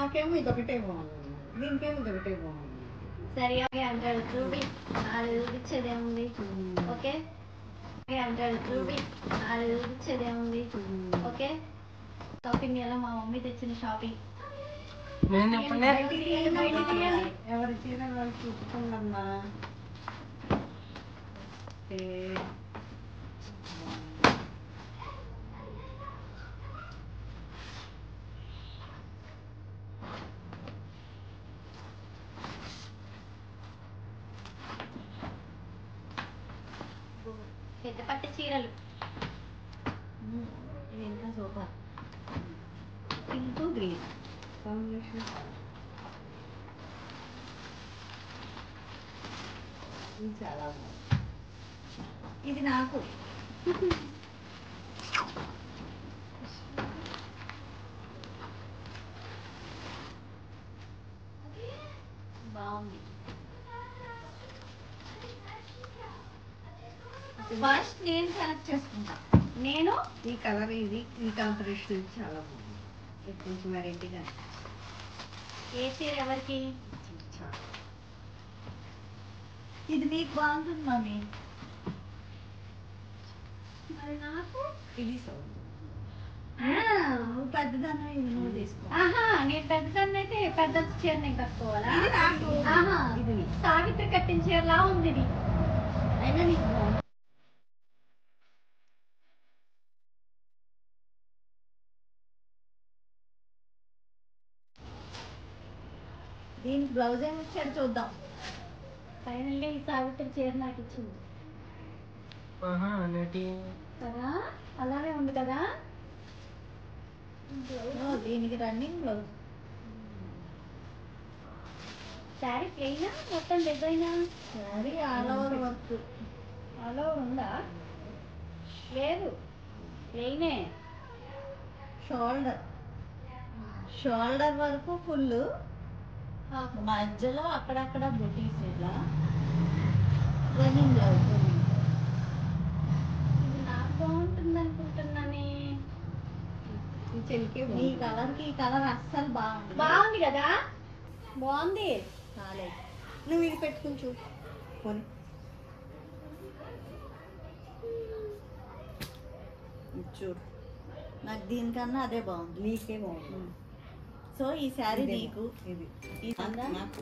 నాకేమో ఇది ఒకటే బాగుంది దీనికేమో ఇది ఒకటే బాగుంది సరే ఓకే అంటాడు చూపి అది చూపించేది ఏముంది ఓకే ఓకే అంటాడు చూపి అది చూపించేది ఏముంది ఓకే షాపింగ్ ఎలా మా మమ్మీ తెచ్చిన షాపింగ్ నేను చెప్పలే బయటికి తీయండి, బయటికి తీయండి. ఎవరి చీర వాళ్ళు చూసుకుందమ్మా ఏ, పెద్ద పట్టు చీరలు ఇది ఇంకా సూపర్ పింక్ గ్రీన్ కాంబినేషన్ ఇది చాలా బాగుంది ఇది నాకు బాగుంది ఫస్ట్ నేను సెలెక్ట్ చేసుకుంటా నేను ఈ కలర్ ఇది ఈ కాంబినేషన్ ఇది చాలా బాగుంది ఇది కొంచెం వెరైటీగా ఏ చీర ఎవరికి చాలా ఇది నీకు బాగుంటుంది మమ్మీ మరి నాకు ఇది సో నువ్వు పెద్దదాన్ని ఇది నువ్వు తీసుకో ఆహా నేను పెద్దదాన్ని అయితే పెద్ద చీర నేను కట్టుకోవాలా ఇది నాకు ఆహా ఇది నీకు. సావిత్రి కట్టిన చీరలా ఉంది ఇది అయినా నీకు బాగుంది దీనికి బ్లౌజ్ ఏమి ఇచ్చాడు చూద్దాం ఫైనల్గా ఈ సావిత్రి చీర నాకు ఇచ్చింది ఆహా నటి కదా అలానే ఉంది కదా ఓ, దీనికి రన్నింగ్ బ్లౌజ్ శారీ ప్లెయినా మొత్తం డిజైనా సారీ ఆల్ ఓవర్ వర్క్ అలా ఉందా లేదు ప్లెయినే షోల్డర్ షోల్డర్ వరకు ఫుల్ మధ్యలో అక్కడక్కడ బుటీస్ ఇలా రన్నింగ్ బ్లౌజ్ ఇది నాకు బాగుంటుంది అనుకుంటున్నానే ఈ కలర్ కి ఈ కలర్ అస్సలు బాగుంది బాగుంది కదా బాగుంది కాలేదు నువ్వు ఇది పెట్టుకుని చూ కొని ఇది చూడు నాకు దీనికన్నా అదే బాగుంది నీకే బాగుంది సో ఈ శారీ నీకు ఇది ఈ నాకు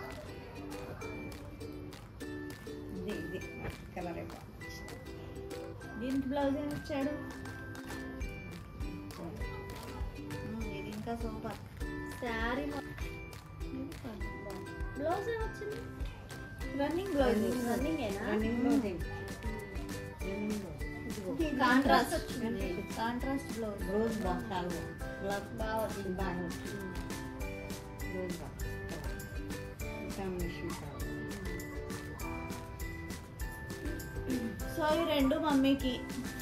ఇది ఇది కలరే బాగుంది దీనికి బ్లౌజ్ ఏమి ఇచ్చాడు ఉమ్, ఇది ఇంకా సూపర్ శారీ బ్లౌజ్ ఏమొచ్చింది రన్నింగ్ బ్లౌజ్ రన్నింగేనా కాంట్రాస్ట్ కాంట్రాస్ట్ బ్లౌజ్ బ్లౌజ్ బాగా బాగా వచ్చింది బాగా వచ్చింది బ్లౌజ్ బాగా కాంబినేషన్ సో ఈ రెండు మమ్మీకి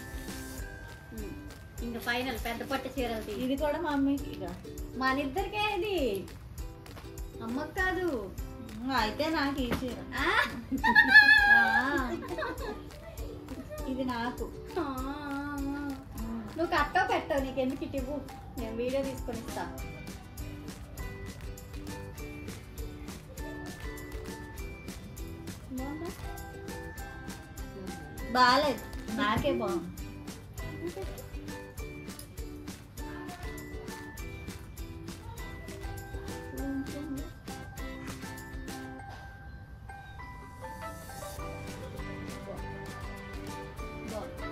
ఇంకా ఫైనల్ పెద్ద పట్టు చీరలు ఇది కూడా మమ్మీకి ఇక మన ఇద్దరికే ఇది అమ్మకు కాదు ఉమ్, అయితే నాకు ఈ చీర ఆ? ఆ, ఇది నాకు ఆ. నువ్వు కట్టో పెట్టవు నీకు ఎందుకు ఇటు ఇవ్వు నేను వీడియో తీసుకొని ఇస్తా బాగుందా? బాగాలేదు నాకే బాగుంది బాగుంది.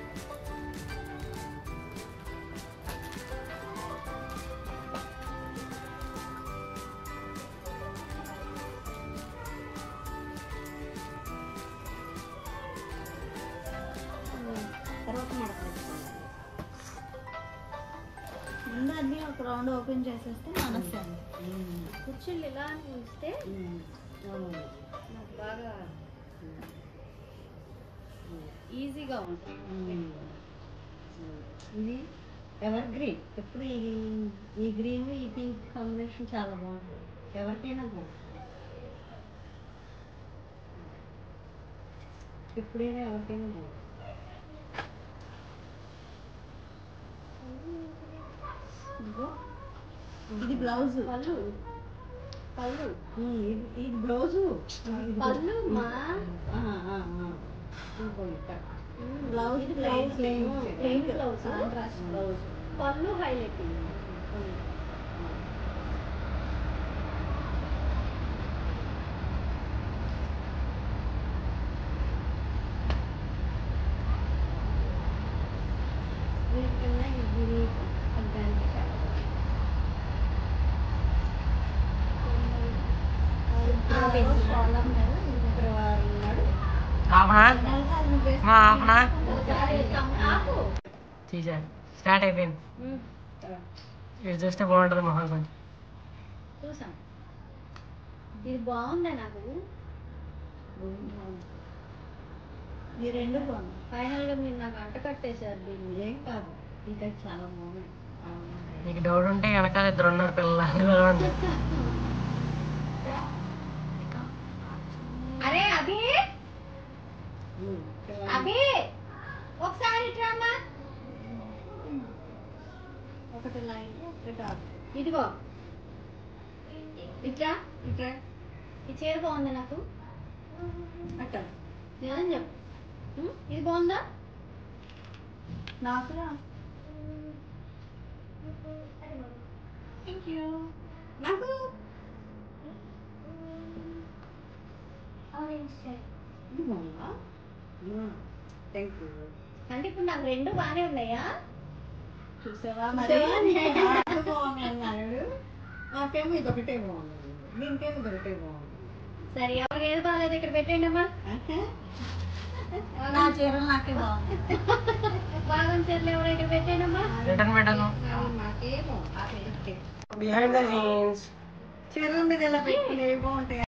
తర్వాత మడతపెట్టుకోవాలి. ముందు అన్ని ఒక రౌండ్ ఓపెన్ చేసేస్తే మనస్తాను కుర్చీలు ఇలా అని ఉంచితే నాకు బాగా ఈజీగా ఉంటుంది ఇది ఎవర్ గ్రీన్ ఎప్పుడు ఈ ఈ గ్రీన్ ఈ పింక్ కాంబినేషన్ చాలా బాగుంటుంది ఎవరికైనా బాగుంటుంది ఎప్పుడైనా ఎవరికైనా బాగుంటుంది ఇదిగో ఇది బ్లౌజ్ పళ్ళు పళ్ళు ఇది ఇది బ్లౌజు పళ్ళు మా బ్లౌజ్ ఇది plain blouse plain blouse contrast blouse పళ్ళు హైలైట్ వీటికన్నా ఇది అర్థానికి చాలా శుక్రవారం నాడు half an hour half an hour ఆపు టీచర్ స్టార్ట్ అయిపోయింది ఇది చూస్తే బాగుంటుంది మొహం కొంచెం చూసాం ఇది బాగుందా నాకు ఈ రెండు బాగుంది ఫైనల్ గా మీరు నాకు అంట కట్టేశారు దీన్ని ఏం కాదు ఇంకా చాలా బాగున్నాయి నీకు డౌట్ ఉంటే వెనకాల ఇద్దరు ఉన్నారు పిల్లలు పిలవండి అరే అభి అభి ఒకసారి ఇట్రామ్మా ఒకటి లైన్ ఒకటి డాట్ ఇదిగో ఇట్రా ఇట్లా ఈ చీర బాగుందా నాకు అట్ట నిజం చెప్పు ఉం? ఇది బాగుందా నాకు థ్యాంక్ యూ నాకు ఇది బాగుందా థ్యాంక్ యూ అంటే ఇప్పుడు నాకు రెండు బాగానే ఉన్నాయా చూసావా మరి చూసావా? నాకు బాగుంది అన్నాడు నాకేమో ఇది ఒకటే బాగుంది దీనికేమో ఇది ఒకటే బాగుంది సరే ఎవరికి ఏది బాగాలేదు ఇక్కడ పెట్టండి అమ్మా నా చీరలు నాకే బాగుంది బాగుంది చీరలు ఎవరో ఇక్కడ పెట్టండి అమ్మా రిటర్న్ పెట్టను నాకేమో ఆ చీరకే. బిహైండ్ ద సీన్స్ చీరల మీద ఇలా పెట్టుకునేవి బాగుంటాయి